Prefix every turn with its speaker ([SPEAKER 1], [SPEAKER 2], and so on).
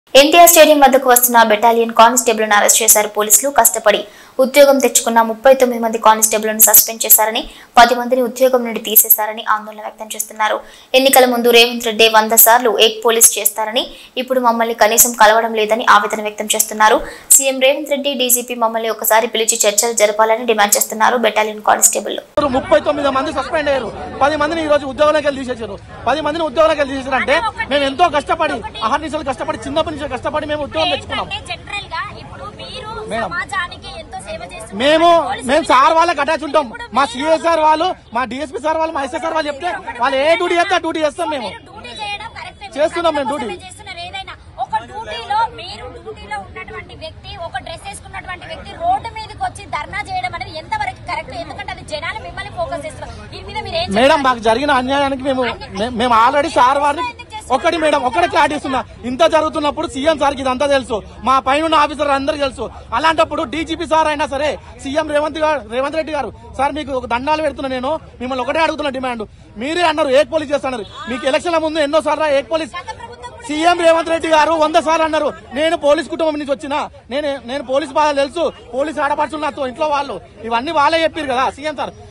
[SPEAKER 1] NTR stadium వద్దకు వస్తున్న battalion కానిస్టేబుల్ను arrest చేశారు పోలీసులు కష్టపడి ఉద్యోగం తెచ్చుకున్న ముప్పై తొమ్మిది మంది కానిస్టేబుల్ను సస్పెండ్ చేశారని పది మందిని ఉద్యోగం నుండి తీసేశారని ఆందోళన వ్యక్తం చేస్తున్నారు ఎన్నికల ముందు రేవంత్ రెడ్డి వంద సార్లు ఏక్ పోలీస్ చేస్తారని ఇప్పుడు మమ్మల్ని కనీసం కలవడం లేదని ఆవేదన వ్యక్తం చేస్తున్నారు సీఎం రేవంత్ రెడ్డి డీజీపీ మమ్మల్ని ఒకసారి పిలిచి చర్చలు జరపాలని డిమాండ్ చేస్తున్నారు బెటాలియన్ కానిస్టేబుల్
[SPEAKER 2] ఇప్పుడు ముప్పై తొమ్మిది మంది సస్పెండ్ అయ్యారు పది మందిని ఈ రోజు ఉద్యోగాలకు వెళ్ళి తీసేసారు పది మందిని ఉద్యోగాలకు వెళ్ళి తీసేసారు అంటే మేము ఎంతో కష్టపడి అహర్నిశలు కష్టపడి చిన్నప్పటి నుంచి కష్టపడి మేము ఉద్యోగం తెచ్చుకున్నాం
[SPEAKER 3] ఏంటంటే జనరల్ గా ఇప్పుడు మీరు
[SPEAKER 2] మేడం.
[SPEAKER 3] సమాజానికి ఎంతో సేవ చేస్తున్నారు
[SPEAKER 2] మేము
[SPEAKER 3] పోలీసులు
[SPEAKER 2] మేము సార్ వాళ్ళకి అటాచ్ ఉంటాం
[SPEAKER 3] ఇప్పుడు
[SPEAKER 2] మా
[SPEAKER 3] మీరు-
[SPEAKER 2] సిఎస్ సార్ వాళ్ళు మా డిఎస్పీ సార్ వాళ్ళు మా ఎస్ఎస్ సార్ వాళ్ళు చెప్తే వాళ్ళు ఏ డ్యూటీ చేస్తే ఆ డ్యూటీ చేస్తాం మేము
[SPEAKER 3] మీరు డ్యూటీ చేయడం కరెక్టే మీరు
[SPEAKER 2] చేస్తున్నాం మేము
[SPEAKER 3] ప్రజల
[SPEAKER 2] డ్యూటీ.
[SPEAKER 3] కోసమే చేస్తున్నారు ఏదైనా ఒక డ్యూటీలో మీరు డ్యూటీలో ఉన్నటువంటి వ్యక్తి ఒక డ్రెస్ వేసుకున్నటువంటి వ్యక్తి రోడ్డు మీదకి వచ్చి ధర్నా చేయడం అనేది ఎంతవరకు కరెక్ట్ ఎందుకంటే అది జనాలు మిమ్మల్ని ఫోకస్ చేస్తున్నారు దీని మీద మీరు ఏం
[SPEAKER 2] మేడం
[SPEAKER 3] చెప్తారు?
[SPEAKER 2] మాకు జరిగిన అన్యాయానికి మేము మే- మేము ఆల్రెడీ సార్ వారిని ఒకటి మేడం ఒకటి క్లారిటీ ఇస్తున్నా ఇంత జరుగుతున్నప్పుడు సీఎం సార్కి ఇదంతా తెలుసు మా పైన ఉన్న ఆఫీసర్ అందరికీ తెలుసు అలాంటప్పుడు డీజీపీ సార్ అయినా సరే సీఎం రేవంత్ గారు రేవంత్ రెడ్డి గారు సార్ మీకు ఒక దండాలు పెడుతున్నా నేను మిమ్మల్ని ఒకటే అడుగుతున్నా డిమాండ్ మీరే అన్నారు ఏక్ పోలీస్ చేస్తున్నారు మీకు ఎలక్షన్ల ముందు ఎన్నో సార్లు ఏక్ పోలీస్
[SPEAKER 3] గత ప్రభుత్వం కూడా
[SPEAKER 2] సీఎం రేవంత్ రెడ్డి గారు వంద సార్లు అన్నారు నేను పోలీస్ కుటుంబం నుంచి వచ్చిన నేను నేను పోలీస్ బాధలు తెలుసు పోలీస్ ఆడపడుచులు నాతో ఇంట్లో వాళ్ళు ఇవన్నీ వాళ్ళే చెప్పారు కదా సీఎం సార్